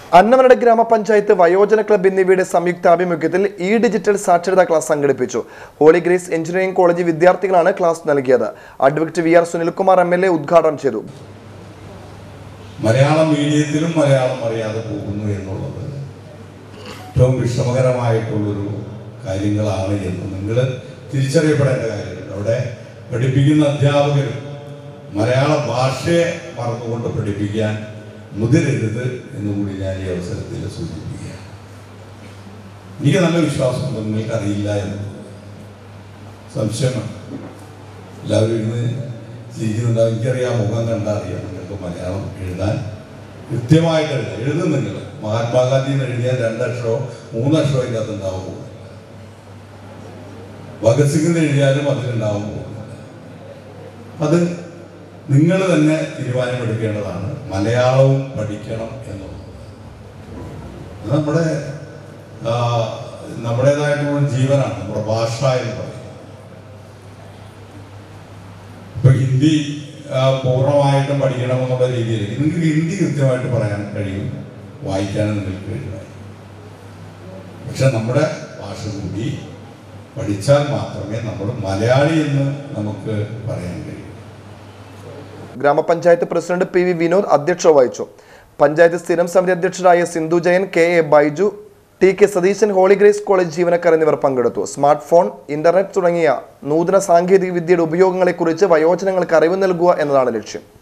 അന്നമനട ഗ്രാമപഞ്ചായത്ത് വയോജന ക്ലബ് എന്നിവയുടെ സംയുക്ത ആഭിമുഖ്യത്തിൽ ഇ ഡിജിറ്റൽ സാക്ഷരതാ ക്ലാസ് സംഘടിപ്പിച്ചു ഹോളി ഗ്രേസ് എഞ്ചിനീയറിംഗ് കോളേജ് വിദ്യാർത്ഥികളാണ് ക്ലാസ് നൽകിയത് advocate V R Sunilkumar M L A ഉദ്ഘാടനം ചെയ്തു മലയാളം മീഡിയത്തിലും മലയാളം അറിയാതെ പോകുന്നു എന്നുള്ളത് ഏറ്റവും വിഷമകരമായിട്ടുള്ളൊരു കാര്യങ്ങളാണ് എന്ന് നിങ്ങൾ തിരിച്ചറിയപ്പെടേണ്ട കാര്യമുണ്ട് അവിടെ പഠിപ്പിക്കുന്ന അധ്യാപകരും മലയാള ഭാഷയെ മറന്നുകൊണ്ട് പഠിപ്പിക്കാൻ മുതിരരുത് എന്നുകൂടി ഞാൻ ഈ അവസരത്തിൽ സൂചിപ്പിക്കുകയാണ് എനിക്ക് നല്ല വിശ്വാസമുണ്ട് നിങ്ങൾക്ക് അറിയില്ല എന്നുള്ളത് സംശയമാണ് എല്ലാവരും ഇന്ന് ചിരിക്കുന്നുണ്ടാവും എനിക്കറിയാം മുഖം കണ്ടാൽ അറിയാം നിങ്ങൾക്ക് മലയാളം എഴുതാൻ കൃത്യമായിട്ട് എഴുതാം എഴുതും നിങ്ങൾ മഹാത്മാഗാന്ധി എന്ന് എഴുതിയാൽ രണ്ടക്ഷരമോ മൂന്നക്ഷരമോ അതിൻ്റെ അകത്ത് ഉണ്ടാവും പോകും ഭഗത് സിംഗ് എന്ന് എഴുതിയാലും അതിലുണ്ടാവും പോകും അത് നിങ്ങൾ തന്നെ തീരുമാനമെടുക്കേണ്ടതാണ് മലയാളവും പഠിക്കണം എന്നുള്ളത് അത് നമ്മുടെ ആ, നമ്മുടേതായിട്ടുള്ള ജീവനാണ് നമ്മുടെ ഭാഷ എന്ന് പറയുന്നത് ഇപ്പൊ ഹിന്ദി ആ, പൂർണ്ണമായിട്ടും പഠിക്കണം എന്നുള്ള രീതിയിലേക്ക് നിങ്ങൾക്ക് ഹിന്ദി കൃത്യമായിട്ട് പറയാൻ കഴിയും വായിക്കാനും നിങ്ങൾക്ക് കഴിയുമായി പക്ഷെ നമ്മുടെ ഭാഷ കൂടി പഠിച്ചാൽ മാത്രമേ നമ്മൾ മലയാളി എന്ന് നമുക്ക് പറയാൻ കഴിയൂ ഗ്രാമപഞ്ചായത്ത് പ്രസിഡന്റ് പി വി വിനോദ് അധ്യക്ഷത വഹിച്ചു പഞ്ചായത്ത് സ്ഥിരം സമിതി അധ്യക്ഷരായ Sindhu Jayan K A Baiju T K Satheesan Holy Grace College ജീവനക്കാർ എന്നിവർ പങ്കെടുത്തു സ്മാർട്ട് ഫോൺ ഇന്റർനെറ്റ് തുടങ്ങിയ നൂതന സാങ്കേതിക വിദ്യയുടെ ഉപയോഗങ്ങളെക്കുറിച്ച് വയോജനങ്ങൾക്ക് അറിവ് നൽകുക എന്നതാണ് ലക്ഷ്യം